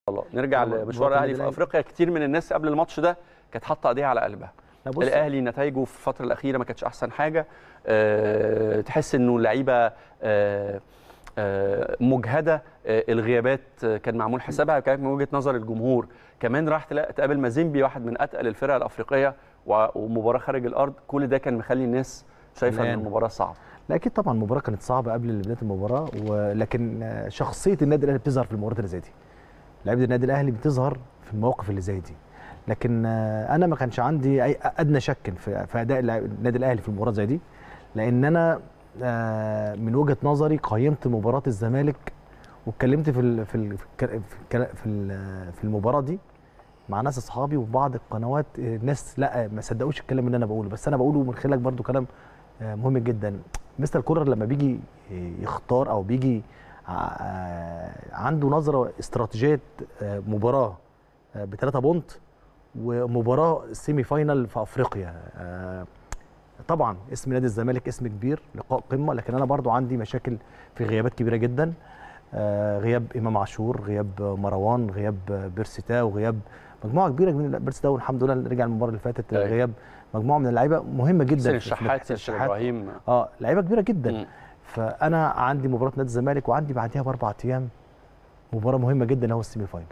الله نرجع طبعاً. لمشوار مباراة الاهلي في الأهلي. افريقيا كتير من الناس قبل الماتش ده كانت حاطه ايديها على قلبها لا بص الاهلي نتائجه في الفتره الاخيره ما كانتش احسن حاجه أه تحس انه اللعيبه أه أه مجهده أه الغيابات آه، كان معمول حسابها كانت من وجهه نظر الجمهور كمان راح تلاقي تقابل مازيمبي واحد من اتقل الفرق الافريقيه و- ومباراه خارج الارض كل ده كان مخلي الناس شايفه ان قلقان. المباراه صعبه لا اكيد طبعا المباراه كانت صعبه قبل بدايه المباراه ولكن آه، شخصيه النادي الاهلي بتظهر في المباريات اللي زي دي لعيبه النادي الاهلي بتظهر في المواقف اللي زي دي لكن آه، انا ما كانش عندي اي ادنى شك في في اداء اللاعب- النادي الاهلي في المباراه زي دي لان انا آه، من وجهه نظري قيمت مباراه الزمالك واتكلمت في ال في ال في الك- في الك- في ال- في المباراه دي مع ناس اصحابي وفي بعض القنوات آه، ناس لا ما صدقوش الكلام اللي انا بقوله بس انا بقوله من خلالك برضو كلام آه، مهم جدا مستر كولر لما بيجي يختار او بيجي ع- عنده نظره استراتيجيه آه، مباراه بثلاثة بونت ومباراه سيمي فاينال في افريقيا آه، طبعا اسم نادي الزمالك اسم كبير لقاء قمه لكن انا برضو عندي مشاكل في غيابات كبيره جدا آه، غياب امام عاشور غياب مروان غياب بيرسيتا وغياب مجموعه كبيره من بيرسيتا والحمد لله رجع المباراه اللي فاتت أيوة. غياب مجموعه من اللعيبه مهمه جدا حسين في- الشحات في ياسر ابراهيم اه لعيبه كبيره جدا مم. فانا عندي مباراه نادي الزمالك وعندي بعديها باربع ايام مباراه مهمه جدا هو السيمي فاينل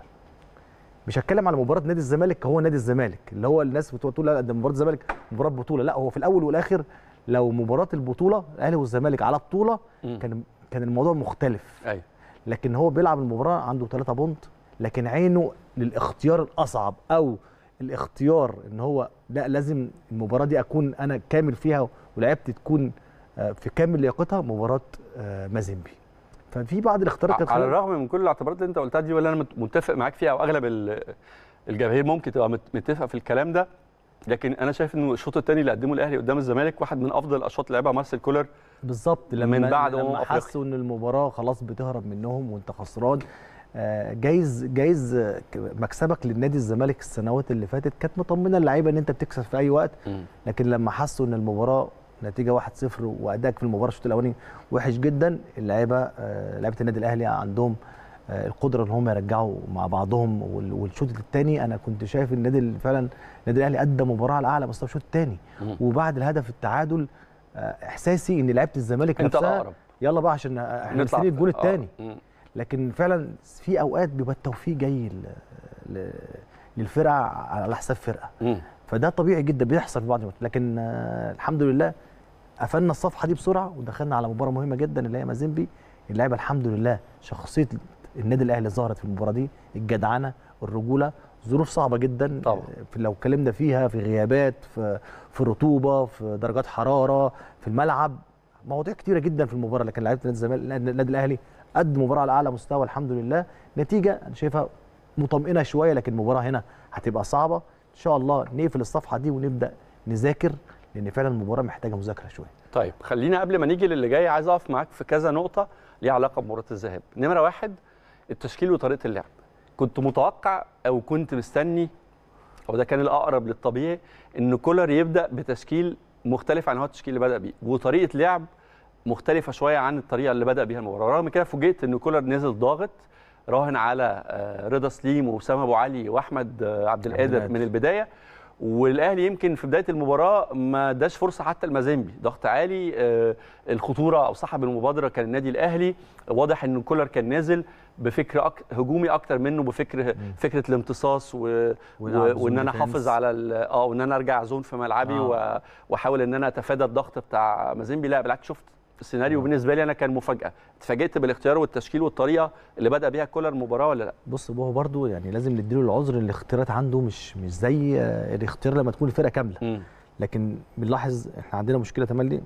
مش هتكلم على مباراه نادي الزمالك هو نادي الزمالك اللي هو الناس بتقول تقول لا ده مباراه الزمالك مباراه بطوله لا هو في الاول والاخر لو مباراه البطوله الاهلي والزمالك على بطوله مم. كان كان الموضوع مختلف ايوه لكن هو بيلعب المباراه عنده 3 بونت لكن عينه للاختيار الاصعب او الاختيار ان هو لا لازم المباراه دي اكون انا كامل فيها ولعبتي تكون آه، في كامل لياقتها مباراه آه، مازيمبي ففي بعض الاختيارات كانت على خلال- الرغم من كل الاعتبارات اللي انت قلتها دي ولا انا مت- متفق معاك فيها او اغلب ال- الجماهير ممكن تبقى مت- متفقه في الكلام ده لكن انا شايف انه الشوط الثاني اللي قدمه الاهلي قدام الزمالك واحد من افضل الاشواط اللي لعبها مارسيل كولر بالظبط لما من بعد أمم لما أفريقيا. حسوا ان المباراه خلاص بتهرب منهم وانت خسران آه، جايز جايز آه، ك- مكسبك للنادي الزمالك السنوات اللي فاتت كانت مطمنه اللعيبه ان انت بتكسب في اي وقت لكن لما حسوا ان المباراه نتيجه 1-0 وادائك في المباراه الشوط الاولاني وحش جدا اللعيبه آه، لعيبه النادي الاهلي عندهم آه، القدره ان هم يرجعوا مع بعضهم وال- والشوط الثاني انا كنت شايف النادي ال- فعلا النادي الاهلي ادى مباراه على اعلى مستوى الشوط الثاني مم. وبعد الهدف التعادل آه، احساسي ان لعيبه الزمالك انت نفسها الاقرب يلا بقى عشان احنا نطلع مستنيين الجون آه. الثاني مم. لكن فعلا في اوقات بيبقى التوفيق جاي ل- ل- للفرقه على حساب فرقه مم. فده طبيعي جدا بيحصل في بعض الوقت لكن آه، الحمد لله قفلنا الصفحه دي بسرعه ودخلنا على مباراه مهمه جدا اللي هي مازيمبي اللعيبه الحمد لله شخصيه النادي الاهلي ظهرت في المباراه دي الجدعنه الرجوله ظروف صعبه جدا طبعا. آه، في- لو اتكلمنا فيها في غيابات في في رطوبه في درجات حراره في الملعب مواضيع كتيره جدا في المباراه لكن لعيبه نادي الزمالك النادي الاهلي قد مباراه على اعلى مستوى الحمد لله نتيجه انا شايفها مطمئنه شويه لكن المباراه هنا هتبقى صعبه ان شاء الله نقفل الصفحه دي ونبدا نذاكر لان فعلا المباراه محتاجه مذاكره شويه طيب خلينا قبل ما نيجي للي جاي عايز اقف معاك في كذا نقطه ليها علاقه بمباراه الذهاب نمره واحد التشكيل وطريقه اللعب كنت متوقع او كنت مستني او ده كان الاقرب للطبيعي ان كولر يبدا بتشكيل مختلف عن هو التشكيل اللي بدا بيه وطريقه لعب مختلفه شويه عن الطريقه اللي بدا بيها المباراه رغم كده فوجئت ان كولر نزل ضاغط راهن على آه، رضا سليم واسامه ابو علي واحمد آه، عبد القادر القادر. من البدايه والاهلي يمكن في بدايه المباراه ما اداش فرصه حتى المازيمبي ضغط عالي آه، الخطوره او صاحب المبادره كان النادي الاهلي واضح ان كولر كان نازل بفكر أك... هجومي اكتر منه بفكر فكره الامتصاص و... و... ونلعب وان زون انا ديفنس. احافظ على ال... اه وان انا ارجع زون في ملعبي آه. و... واحاول ان انا اتفادى الضغط بتاع مازيمبي لا بالعكس شفت السيناريو بالنسبه لي انا كان مفاجاه اتفاجئت بالاختيار والتشكيل والطريقه اللي بدا بيها كولر المباراه ولا لا بص هو برضو يعني لازم نديله العذر ان الاختيارات عنده مش مش زي آه، الاختيار لما تكون الفرقه كامله مم. لكن بنلاحظ احنا عندنا مشكله تملي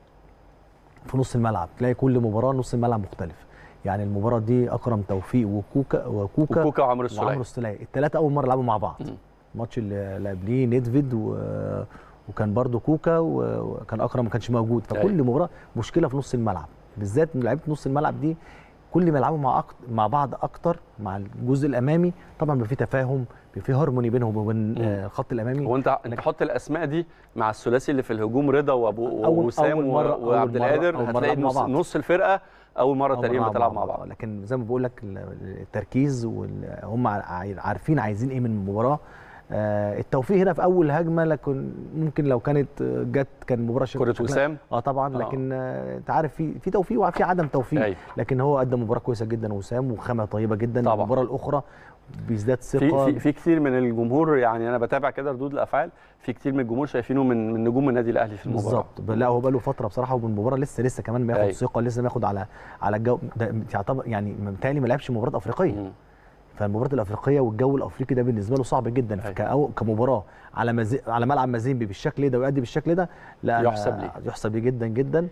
في نص الملعب تلاقي كل مباراه نص الملعب مختلف يعني المباراه دي اكرم توفيق وكوكا وكوكا وكوكا وعمرو السوليه وعمرو السوليه الثلاثه اول مره يلعبوا مع بعض مم. الماتش اللي اللي قبليه نيدفيد و... وكان برضو كوكا و- وكان اكرم ما كانش موجود فكل أيوة. مباراه مشكله في نص الملعب بالذات من لعيبه نص الملعب دي كل ما يلعبوا مع أكتر مع بعض اكتر مع الجزء الامامي طبعا بيبقى في تفاهم بيبقى في هارموني بينهم وبين آه، الخط الامامي هو انت انت حط الاسماء دي مع الثلاثي اللي في الهجوم رضا وابو أول- وسام أول مرة- أول وعبد مرة- القادر أول مرة هتلاقي مع نص, بعض. نص الفرقه اول مره أول تقريبا مرة بتلعب مع بعض لكن زي ما بقول لك ال- التركيز وهم عارفين عايزين ايه من المباراه آه، التوفيق هنا في اول هجمه لكن ممكن لو كانت جت كان المباراه شك- كره شكلها- وسام اه طبعا آه. لكن آه، انت عارف في في توفيق وفي عدم توفيق أيوة. لكن هو قدم مباراه كويسه جدا وسام وخامه طيبه جدا طبعا. المباراه الاخرى بيزداد في ثقه في في كتير من الجمهور يعني انا بتابع كده ردود الافعال في كتير من الجمهور شايفينه من من نجوم النادي الاهلي في المباراه بالظبط لا هو بقاله فتره بصراحه وبالمباراه لسه لسه كمان بياخد أيوة. ثقه لسه بياخد على على الجو ده يعتبر يعني متهيألي ما لعبش مباراه افريقيه مم. فالمباراه الافريقيه والجو الافريقي ده بالنسبه له صعب جدا أيوة. كأو كمباراه على مزي... على ملعب مازيمبي بالشكل ده ويؤدي بالشكل ده لا أنا- يحسب ليه. يحسب ليه جدا جدا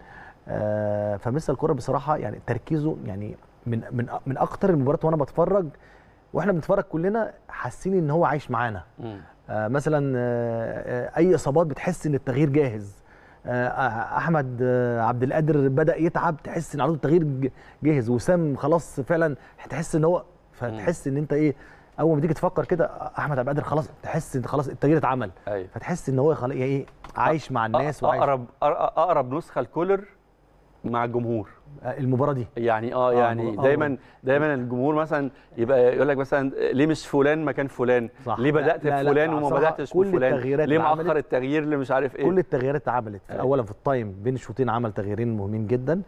آه فمثل الكوره بصراحه يعني تركيزه يعني من من من اكتر المباريات وانا بتفرج واحنا بنتفرج كلنا حاسين ان هو عايش معانا مم. آه مثلا آه آه، اي اصابات بتحس ان التغيير جاهز آه، آه، احمد آه، عبد القادر بدا يتعب تحس ان على طول التغيير ج- جاهز وسام خلاص فعلا تحس ان هو فتحس ان انت ايه اول ما تيجي تفكر كده احمد عبد القادر خلاص تحس ان خلاص التغيير اتعمل ايوه فتحس ان هو خلاص ايه عايش مع الناس وعايش اقرب أقرب- اقرب نسخه لكولر مع الجمهور آه، المباراه دي يعني اه يعني آه. دايما دايما الجمهور مثلا يبقى يقول لك مثلا ليه مش فلان مكان فلان صح. ليه لا- بدات لا- لا، بفلان وما بصراحة بداتش كل بفلان التغييرات ليه اللي مأخر عملت- التغيير اللي مش عارف ايه كل التغييرات اتعملت أيوة. اولا في التايم بين الشوطين عمل تغييرين مهمين جدا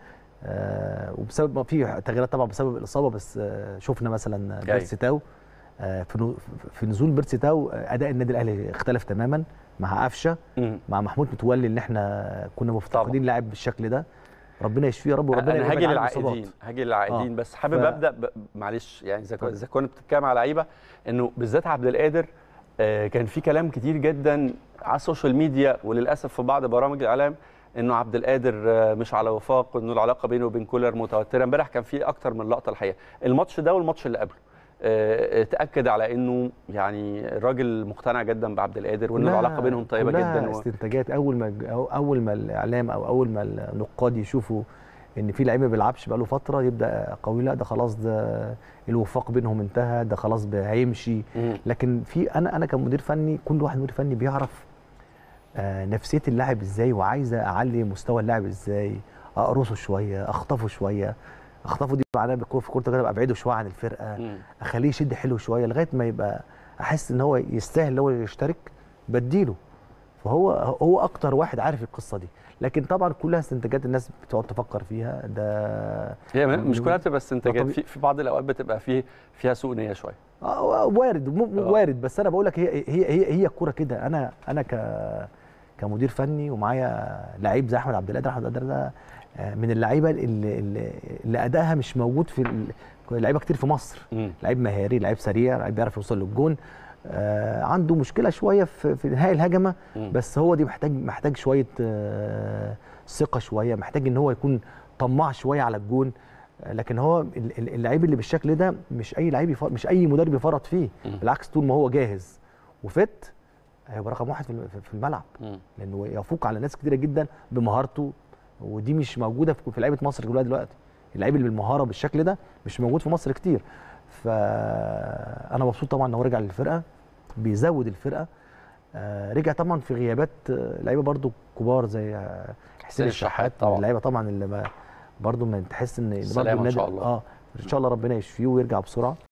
آه وبسبب ما في تغييرات طبعا بسبب الاصابه بس آه شفنا مثلا أيوة. بيرسي تاو آه في نو- في نزول بيرسي تاو آه، اداء النادي الاهلي اختلف تماما مع قفشه مم. مع محمود متولي اللي احنا كنا مفتقدين لاعب بالشكل ده ربنا يشفيه يا رب وربنا انا يبعد هاجي عنه للعائدين الإصابات. هاجي للعائدين آه. بس حابب ف- ابدا ب... معلش يعني اذا كنت- اتفضل. اذا كنت بتتكلم على لعيبه انه بالذات عبد القادر آه، كان في كلام كتير جدا على السوشيال ميديا وللاسف في بعض برامج الاعلام انه عبد القادر آه، مش على وفاق وانه العلاقه بينه وبين كولر متوتره امبارح كان في اكتر من لقطه الحقيقه الماتش ده والماتش اللي قبله آه، تاكد على انه يعني الراجل مقتنع جدا بعبد القادر وان كلها- العلاقه بينهم طيبه كلها جدا و... استنتاجات اول ما أو اول ما الاعلام او اول ما النقاد يشوفوا ان في لعيب ما بيلعبش بقاله فتره يبدا قوي لا ده خلاص ده الوفاق بينهم انتهى ده خلاص ب- هيمشي مم. لكن في انا انا كمدير فني كل واحد مدير فني بيعرف آه، نفسيه اللاعب ازاي وعايز اعلي مستوى اللاعب ازاي اقرصه شويه اخطفه شويه اخطفه دي معناها بالكوره في كره القدم ابقى ابعده شويه عن الفرقه مم. اخليه يشد حلو شويه لغايه ما يبقى احس ان هو يستاهل ان هو يشترك بديله فهو هو اكتر واحد عارف القصه دي لكن طبعا كلها استنتاجات الناس بتقعد تفكر فيها ده هي مش كلها بتبقى استنتاجات طبيعي. في, في بعض الاوقات بتبقى فيه فيها سوء نيه شويه آه، وارد م- م- آه. وارد بس انا بقول لك هي هي هي هي الكوره كده انا انا ك كمدير فني ومعايا لعيب زي احمد عبد القادر احمد عبد القادر ده آه، من اللعيبه اللي, اللي, اللي ادائها مش موجود في ال- لعيبه كتير في مصر مم. لعيب مهاري لعيب سريع لعيب بيعرف يوصل للجون آه عنده مشكله شويه في, في انهاء الهجمه مم. بس هو دي محتاج محتاج شويه آه ثقه شويه محتاج ان هو يكون طماع شويه على الجون آه، لكن هو ال- ال- اللعيب اللي بالشكل ده مش اي لعيب يفر- مش اي مدرب يفرط فيه مم. بالعكس طول ما هو جاهز وفت هيبقى رقم واحد في الم- في الملعب مم. لانه يفوق على ناس كتيره جدا بمهارته ودي مش موجوده في في لعيبه مصر كلها دلوقتي اللعيب اللي بالمهاره بالشكل ده مش موجود في مصر كتير فانا مبسوط طبعا ان هو رجع للفرقه بيزود الفرقه آه، رجع طبعا في غيابات آه، لعيبه برضو كبار زي آه، حسين حسين الشحات الشحات طبعاً. طبعا اللعيبه طبعا اللي ما برضو ما تحس ان إن برضو السلامة إن النادي- شاء الله. اه ان شاء الله ربنا يشفيه ويرجع بسرعه